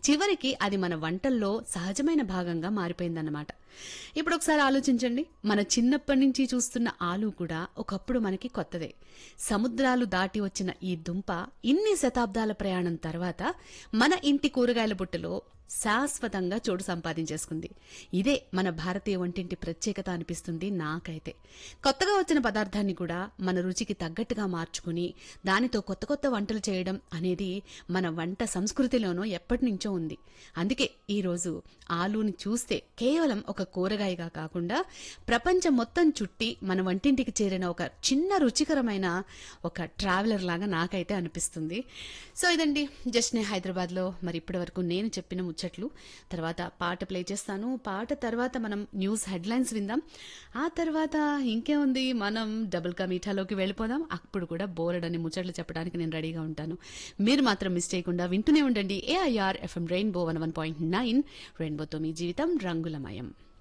చివరికి అది మన వంటల్లో సహజమైన భాగంగా మారిపోయిందన్నమాట ఇప్పుడు ఒకసారి ఆలోచించండి మన చిన్నప్పటి నుంచి చూస్తున్న ఆలు కూడా ఒకప్పుడు మనకి కొత్తదే సముద్రాలు దాటి వచ్చిన ఈ దుంప ఇన్ని శతాబ్దాల ప్రయాణం తర్వాత మన ఇంటి కూరగాయల బుట్టలో శాశ్వతంగా చోటు సంపాదించేసుకుంది ఇదే మన భారతీయ వంటింటి ప్రత్యేకత అనిపిస్తుంది నాకైతే కొత్తగా వచ్చిన పదార్థాన్ని కూడా మన రుచికి తగ్గట్టుగా మార్చుకుని దానితో కొత్త కొత్త వంటలు చేయడం అనేది మన వంట సంస్కృతిలోనూ ఎప్పటి నుంచో ఉంది అందుకే ఈరోజు ఆలూని చూస్తే కేవలం ఒక కూరగాయగా కాకుండా ప్రపంచం మొత్తం చుట్టి మన వంటింటికి చేరిన ఒక చిన్న రుచికరమైన ఒక ట్రావెలర్ లాగా నాకైతే అనిపిస్తుంది సో ఇదండి జస్ట్ నే హైదరాబాద్లో మరి ఇప్పటి వరకు నేను చెప్పిన ముచ్చట్లు తర్వాత పాట ప్లే చేస్తాను పాట తర్వాత మనం న్యూస్ హెడ్లైన్స్ విందాం ఆ తర్వాత ఇంకేముంది మనం డబుల్ కా మీఠాలోకి వెళ్ళిపోదాం అప్పుడు కూడా బోర్డ్ అని ముచ్చట్లు చెప్పడానికి నేను రెడీగా ఉంటాను మీరు మాత్రం మిస్ చేయకుండా వింటూనే ఉండండి AIR FM rainbow one one point nine రెయిన్బోతో మీ జీవితం రంగులమయం